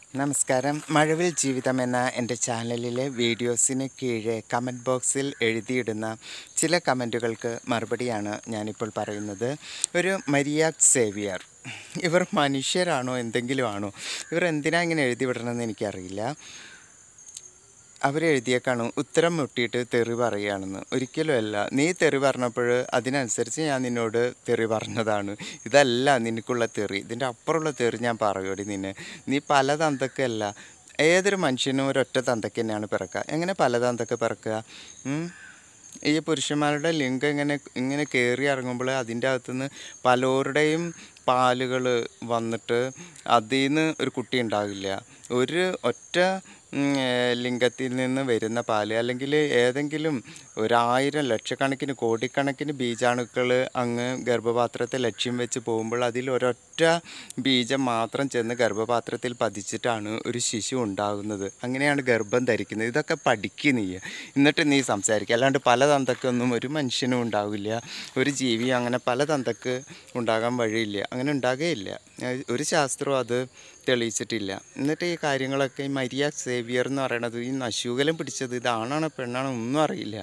നമസ്കാരം മഴവിൽ ജീവിതം എന്ന എൻ്റെ ചാനലിലെ വീഡിയോസിന് കീഴെ കമൻറ്റ് ബോക്സിൽ എഴുതിയിടുന്ന ചില കമൻറ്റുകൾക്ക് മറുപടിയാണ് ഞാനിപ്പോൾ പറയുന്നത് ഒരു മരിയ സേവിയർ ഇവർ മനുഷ്യരാണോ എന്തെങ്കിലും ആണോ ഇവർ എന്തിനാ ഇങ്ങനെ എഴുതി വിടണമെന്ന് എനിക്കറിയില്ല അവരെഴുതിയേക്കാണ് ഉത്തരം മുട്ടിയിട്ട് തെറി പറയുകയാണെന്ന് ഒരിക്കലും അല്ല നീ തെറി പറഞ്ഞപ്പോൾ അതിനനുസരിച്ച് ഞാൻ നിന്നോട് തെറി പറഞ്ഞതാണ് ഇതല്ല നിനക്കുള്ള തെറി ഇതിൻ്റെ അപ്പുറമുള്ള തെറി ഞാൻ പറയുമടി നിന്നെ നീ പല തന്തക്കല്ല ഏതൊരു മനുഷ്യനും ഒരൊറ്റ തന്തയ്ക്ക് തന്നെയാണ് പിറക്കുക എങ്ങനെ പല തന്തക്ക് പിറക്കുക ഉം? ഈ പുരുഷന്മാരുടെ ലിംഗം ഇങ്ങനെ ഇങ്ങനെ കയറി ഇറങ്ങുമ്പോൾ അതിൻ്റെ അകത്തുനിന്ന് പലരുടെയും പാലുകൾ വന്നിട്ട് അതിൽ നിന്ന് ഒരു കുട്ടി ഉണ്ടാകില്ല ഒരു ഒറ്റ ഉം, ഏർ, ലിംഗത്തിൽ നിന്ന് വരുന്ന പാല് അല്ലെങ്കിൽ ഏതെങ്കിലും ഒരായിരം ലക്ഷക്കണക്കിന് കോടിക്കണക്കിന് ബീജാണുക്കൾ അങ്ങ് ഗർഭപാത്രത്തെ ലക്ഷ്യം വെച്ച് പോകുമ്പോൾ അതിൽ ഒരൊറ്റ ബീജം മാത്രം ചെന്ന് ഗർഭപാത്രത്തിൽ പതിച്ചിട്ടാണ് ഒരു ശിശു ഉണ്ടാകുന്നത് അങ്ങനെയാണ് ഗർഭം ധരിക്കുന്നത് ഇതൊക്കെ പഠിക്കുക നീ എന്നിട്ട് നീ സംസാരിക്കുക അല്ലാണ്ട് പല തന്തക്കൊന്നും ഒരു മനുഷ്യനും ഉണ്ടാവില്ല ഒരു ജീവിയും അങ്ങനെ പല തന്തക്ക് ഉണ്ടാകാൻ വഴിയില്ല അങ്ങനെ ഉണ്ടാകുകയില്ല ഏഹ് ഒരു ശാസ്ത്രവും അത് തെളിയിച്ചിട്ടില്ല എന്നിട്ട് ഈ കാര്യങ്ങളൊക്കെ ഈ മരിയ സേവിയർ എന്ന് പറയണത് ഈ നശൂകലം പിടിച്ചത് ഇതാണാണോ പെണ്ണാണോ ഒന്നും അറിയില്ല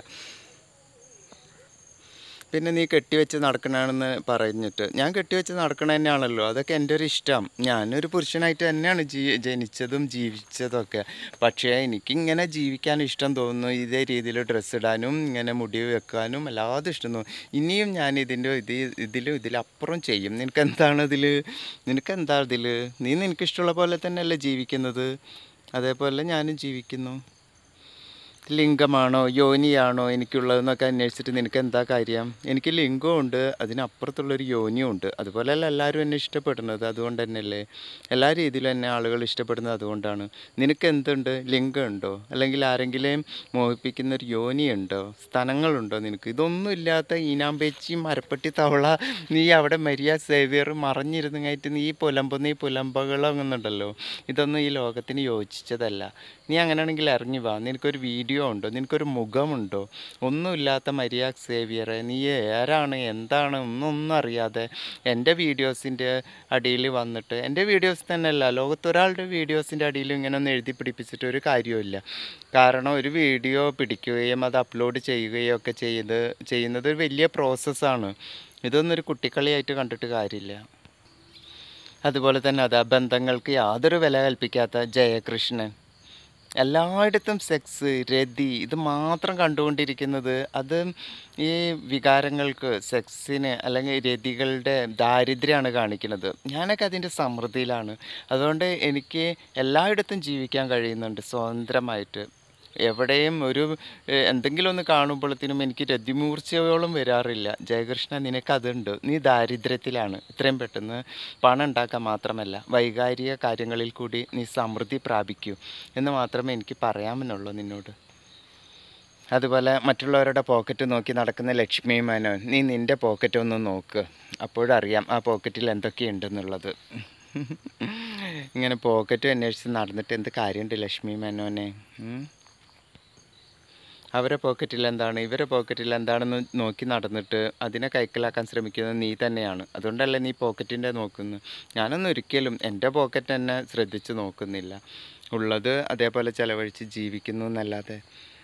പിന്നെ നീ കെട്ടിവെച്ച് നടക്കണമെന്ന് പറഞ്ഞിട്ട് ഞാൻ കെട്ടിവെച്ച് നടക്കണ തന്നെയാണല്ലോ അതൊക്കെ എൻ്റെ ഒരു ഇഷ്ടം ഞാനൊരു പുരുഷനായിട്ട് തന്നെയാണ് ജീ ജനിച്ചതും ജീവിച്ചതൊക്കെ പക്ഷേ എനിക്കിങ്ങനെ ജീവിക്കാൻ ഇഷ്ടം തോന്നുന്നു ഇതേ രീതിയിൽ ഡ്രസ്സ് ഇടാനും ഇങ്ങനെ മുടി വെക്കാനും എല്ലാതും ഇഷ്ടം തോന്നും ഇനിയും ഞാൻ ഇതിൻ്റെ ഇത് ഇതിലും ഇതിലപ്പുറം ചെയ്യും നിനക്ക് എന്താണ് ഇതിൽ നിനക്ക് എന്താ ഇതിൽ നീ നിനക്കിഷ്ടമുള്ള പോലെ തന്നെയല്ലേ ജീവിക്കുന്നത് അതേപോലെ ഞാനും ജീവിക്കുന്നു ലിംഗമാണോ യോനിയാണോ എനിക്കുള്ളതെന്നൊക്കെ അന്വേഷിച്ചിട്ട് നിനക്ക് എന്താ കാര്യം എനിക്ക് ലിംഗവും ഉണ്ട് അതിനപ്പുറത്തുള്ളൊരു യോനിയും ഉണ്ട് അതുപോലെയല്ല എല്ലാവരും എന്നെ ഇഷ്ടപ്പെടുന്നത് അതുകൊണ്ട് തന്നെയല്ലേ എല്ലാ രീതിയിലും എന്നെ ആളുകൾ ഇഷ്ടപ്പെടുന്നത് അതുകൊണ്ടാണ് നിനക്ക് എന്തുണ്ട് ലിംഗമുണ്ടോ അല്ലെങ്കിൽ ആരെങ്കിലും മോഹിപ്പിക്കുന്ന ഒരു യോനിയുണ്ടോ സ്ഥലങ്ങളുണ്ടോ നിനക്ക് ഇതൊന്നും ഇല്ലാത്ത ഈനാമ്പേച്ചി മരപ്പെട്ടി തവള നീ അവിടെ മരിയ സേവിയർ മറഞ്ഞിരുന്നങ്ങായിട്ട് നീ പുലമ്പുന്ന ഈ പുലമ്പകളങ്ങുന്നുണ്ടല്ലോ ഇതൊന്നും ഈ ലോകത്തിന് യോജിച്ചതല്ല നീ അങ്ങനെയാണെങ്കിൽ ഇറങ്ങി വാ നിനക്കൊരു വീഡിയോ ഉണ്ടോ നിനക്കൊരു മുഖമുണ്ടോ ഒന്നുമില്ലാത്ത മരിയ സേവിയറെ നീ ആരാണ് എന്താണ് ഒന്നൊന്നും അറിയാതെ എൻ്റെ വീഡിയോസിൻ്റെ അടിയിൽ വന്നിട്ട് എൻ്റെ വീഡിയോസ് തന്നെയല്ല ലോകത്തൊരാളുടെ വീഡിയോസിൻ്റെ അടിയിൽ ഇങ്ങനെ ഒന്ന് എഴുതി പിടിപ്പിച്ചിട്ട് ഒരു കാര്യമില്ല കാരണം ഒരു വീഡിയോ പിടിക്കുകയും അത് അപ്ലോഡ് ചെയ്യുകയും ഒക്കെ ചെയ്ത് ചെയ്യുന്നത് ഒരു വലിയ പ്രോസസ്സാണ് ഇതൊന്നും ഒരു കുട്ടിക്കളിയായിട്ട് കണ്ടിട്ട് കാര്യമില്ല അതുപോലെ തന്നെ അതാ ബന്ധങ്ങൾക്ക് യാതൊരു വില കൽപ്പിക്കാത്ത ജയകൃഷ്ണൻ എല്ലായിടത്തും സെക്സ് രതി ഇത് മാത്രം കണ്ടുകൊണ്ടിരിക്കുന്നത് അത് ഈ വികാരങ്ങൾക്ക് സെക്സിന് അല്ലെങ്കിൽ രതികളുടെ ദാരിദ്ര്യമാണ് കാണിക്കുന്നത് ഞാനൊക്കെ അതിൻ്റെ സമൃദ്ധിയിലാണ് അതുകൊണ്ട് എനിക്ക് എല്ലായിടത്തും ജീവിക്കാൻ കഴിയുന്നുണ്ട് സ്വതന്ത്രമായിട്ട് എവിടെയും ഒരു ഏഹ്, എന്തെങ്കിലും ഒന്ന് കാണുമ്പോഴത്തേനും എനിക്ക് രതിമൂർച്ചയോളം വരാറില്ല ജയകൃഷ്ണ നിനക്കതുണ്ട് നീ ദാരിദ്ര്യത്തിലാണ് ഇത്രയും പെട്ടെന്ന് പണം ഉണ്ടാക്കാൻ മാത്രമല്ല വൈകാരിക കാര്യങ്ങളിൽ കൂടി നീ സമൃദ്ധി പ്രാപിക്കൂ എന്ന് മാത്രമേ എനിക്ക് പറയാമെന്നുള്ളൂ നിന്നോട് അതുപോലെ മറ്റുള്ളവരുടെ പോക്കറ്റ് നോക്കി നടക്കുന്ന ലക്ഷ്മി മേനോൻ നീ നിൻ്റെ പോക്കറ്റ് ഒന്ന് നോക്ക് അപ്പോഴറിയാം ആ പോക്കറ്റിൽ എന്തൊക്കെയുണ്ടെന്നുള്ളത് ഇങ്ങനെ പോക്കറ്റ് അന്വേഷിച്ച് നടന്നിട്ട് എന്ത് കാര്യമുണ്ട് ലക്ഷ്മി മേനോനെ ഉം? അവരെ പോക്കറ്റിൽ എന്താണ് ഇവരെ പോക്കറ്റിൽ എന്താണെന്ന് നോക്കി നടന്നിട്ട് അതിനെ കൈക്കലാക്കാൻ ശ്രമിക്കുന്നത് നീ തന്നെയാണ് അതുകൊണ്ടല്ലേ നീ പോക്കറ്റിൻ്റെ നോക്കുന്നത് ഞാനൊന്നും ഒരിക്കലും എൻ്റെ പോക്കറ്റ് തന്നെ ശ്രദ്ധിച്ച് നോക്കുന്നില്ല ഉള്ളത് അതേപോലെ ചിലവഴിച്ച് ജീവിക്കുന്നു എന്നല്ലാതെ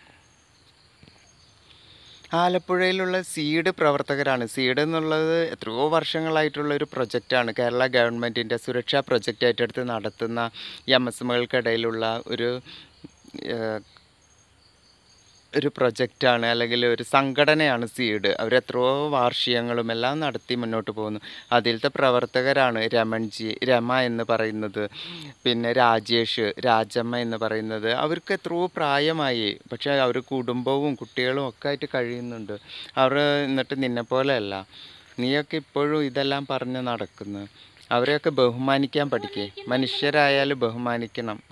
ആലപ്പുഴയിലുള്ള സീഡ് പ്രവർത്തകരാണ് സീഡ് എന്നുള്ളത് എത്രയോ വർഷങ്ങളായിട്ടുള്ള ഒരു പ്രൊജക്റ്റാണ് കേരള ഗവൺമെൻറ്റിൻ്റെ സുരക്ഷാ പ്രൊജക്റ്റ് ഏറ്റെടുത്ത് നടത്തുന്ന എം എസ് എമ്മുകൾക്കിടയിലുള്ള ഒരു ഏഹ്, ഒരു പ്രൊജക്റ്റാണ് അല്ലെങ്കിൽ ഒരു സംഘടനയാണ് സീഡ് അവർ എത്രയോ വാർഷികങ്ങളും എല്ലാം നടത്തി മുന്നോട്ട് പോകുന്നു അതിലത്തെ പ്രവർത്തകരാണ് രമൺജി രമ എന്ന് പറയുന്നത് പിന്നെ രാജേഷ് രാജമ്മ എന്ന് പറയുന്നത് അവർക്ക് എത്രയോ പ്രായമായി പക്ഷേ അവർ കുടുംബവും കുട്ടികളും ഒക്കെ ആയിട്ട് കഴിയുന്നുണ്ട് അവർ എന്നിട്ട് നിന്നെ പോലെയല്ല നീയൊക്കെ ഇപ്പോഴും ഇതെല്ലാം പറഞ്ഞ് നടക്കുന്നു അവരെയൊക്കെ ബഹുമാനിക്കാൻ പഠിക്കേ മനുഷ്യരായാലും ബഹുമാനിക്കണം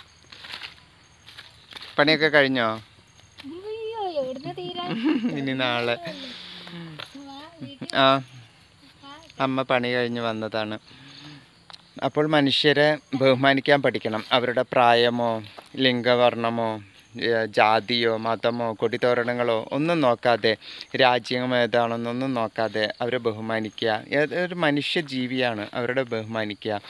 പണിയൊക്കെ കഴിഞ്ഞോ അയ്യോ എവിടുന്ന് തീരാൻ ഇനി നാളെ വാ, വീട്ടിൽ ആ വാ. അമ്മ പണി കഴിഞ്ഞ് വന്നതാണ് അപ്പോൾ മനുഷ്യരെ ബഹുമാനിക്കാൻ പഠിക്കണം അവരുടെ പ്രായമോ ലിംഗവർണ്ണമോ ഏ, ജാതിയോ മതമോ കൊടിതോരണങ്ങളോ ഒന്നും നോക്കാതെ രാജ്യം ഏതാണെന്നൊന്നും നോക്കാതെ അവരെ ബഹുമാനിക്കുക ഏത് ഒരു മനുഷ്യ ജീവിയാണ് അവരുടെ ബഹുമാനിക്കുക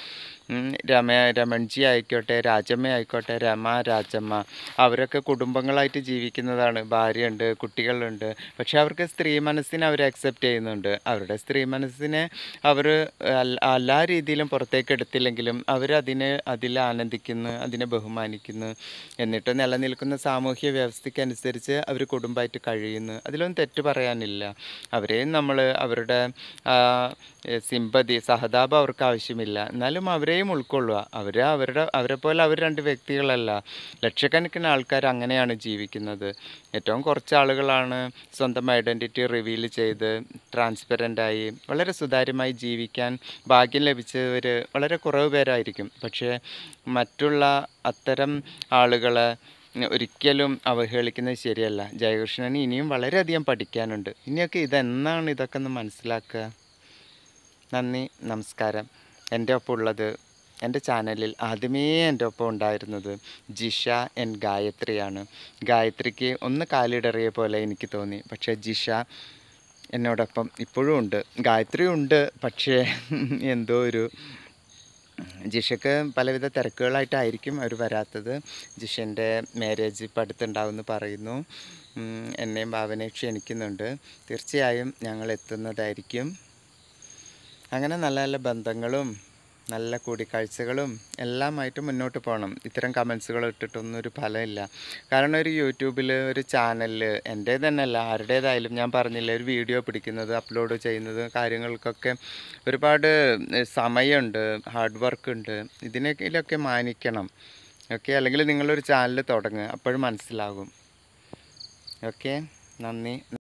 ഉം, രമ രമൺജി ആയിക്കോട്ടെ രാജമ്മ ആയിക്കോട്ടെ രമ രാജമ്മ അവരൊക്കെ കുടുംബങ്ങളായിട്ട് ജീവിക്കുന്നതാണ് ഭാര്യയുണ്ട് കുട്ടികളുണ്ട് പക്ഷെ അവർക്ക് സ്ത്രീ മനസ്സിനെ അവർ അക്സെപ്റ്റ് ചെയ്യുന്നുണ്ട് അവരുടെ സ്ത്രീ മനസ്സിനെ അവർ എല്ലാ രീതിയിലും പുറത്തേക്ക് എടുത്തില്ലെങ്കിലും അവരതിനെ അതിൽ ആനന്ദിക്കുന്നു അതിനെ ബഹുമാനിക്കുന്നു എന്നിട്ട് നിലനിൽക്കുന്ന സാമൂഹ്യ വ്യവസ്ഥയ്ക്കനുസരിച്ച് അവർ കുടുംബമായിട്ട് കഴിയുന്നു അതിലൊന്നും തെറ്റ് പറയാനില്ല അവരെയും നമ്മൾ അവരുടെ സിമ്പതി സഹതാപം അവർക്ക് ആവശ്യമില്ല എന്നാലും അവരെയും ഉൾക്കൊള്ളുക അവർ അവരുടെ അവരെ പോലെ അവർ രണ്ട് വ്യക്തികളല്ല ലക്ഷക്കണക്കിന് ആൾക്കാർ അങ്ങനെയാണ് ജീവിക്കുന്നത് ഏറ്റവും കുറച്ച് ആളുകളാണ് സ്വന്തം ഐഡൻറ്റിറ്റി റിവീൽ ചെയ്ത് ട്രാൻസ്പെറൻ്റായി വളരെ സുതാര്യമായി ജീവിക്കാൻ ഭാഗ്യം ലഭിച്ചവർ വളരെ കുറവ് പേരായിരിക്കും പക്ഷേ മറ്റുള്ള അത്തരം ആളുകളെ ഒരിക്കലും അവഹേളിക്കുന്നത് ശരിയല്ല ജയകൃഷ്ണന് ഇനിയും വളരെയധികം പഠിക്കാനുണ്ട് ഇനിയൊക്കെ ഇതെന്നാണ് ഇതൊക്കെ ഒന്ന് മനസ്സിലാക്കുക നന്ദി നമസ്കാരം എൻ്റെ ഒപ്പം ഉള്ളത് എൻ്റെ ചാനലിൽ ആദ്യമേ എൻ്റെ ഒപ്പം ഉണ്ടായിരുന്നത് ജിഷ എൻ ഗായത്രിയാണ് ഗായത്രിക്ക് ഒന്ന് കാലിടറിയ പോലെ എനിക്ക് തോന്നി പക്ഷേ ജിഷ എന്നോടൊപ്പം ഇപ്പോഴും ഉണ്ട് ഗായത്രി ഉണ്ട് പക്ഷേ എന്തോ ഒരു ജിഷക്ക് പലവിധ തിരക്കുകളായിട്ടായിരിക്കും അവർ വരാത്തത് ജിഷൻ്റെ മാരേജ് ഇപ്പം അടുത്തുണ്ടാവുമെന്ന് പറയുന്നു ഉം, എന്നെയും ഭാവനെ ക്ഷണിക്കുന്നുണ്ട് തീർച്ചയായും ഞങ്ങൾ എത്തുന്നതായിരിക്കും അങ്ങനെ നല്ല നല്ല ബന്ധങ്ങളും നല്ല കൂടിക്കാഴ്ചകളും എല്ലാമായിട്ട് മുന്നോട്ട് പോകണം ഇത്തരം കമൻസുകൾ ഇട്ടിട്ടൊന്നും ഒരു ഫലമില്ല കാരണം ഒരു യൂട്യൂബിൽ ഒരു ചാനലിൽ എൻ്റെ തന്നെയല്ല ആരുടേതായാലും ഞാൻ പറഞ്ഞില്ലേ ഒരു വീഡിയോ പിടിക്കുന്നത് അപ്ലോഡ് ചെയ്യുന്നത് കാര്യങ്ങൾക്കൊക്കെ ഒരുപാട് ഏഹ്, സമയമുണ്ട് ഹാർഡ് വർക്ക് ഉണ്ട് ഇതിനൊക്കെ മാനിക്കണം ഓക്കെ അല്ലെങ്കിൽ നിങ്ങളൊരു ചാനൽ തുടങ്ങുക അപ്പോഴും മനസ്സിലാകും ഓക്കെ നന്ദി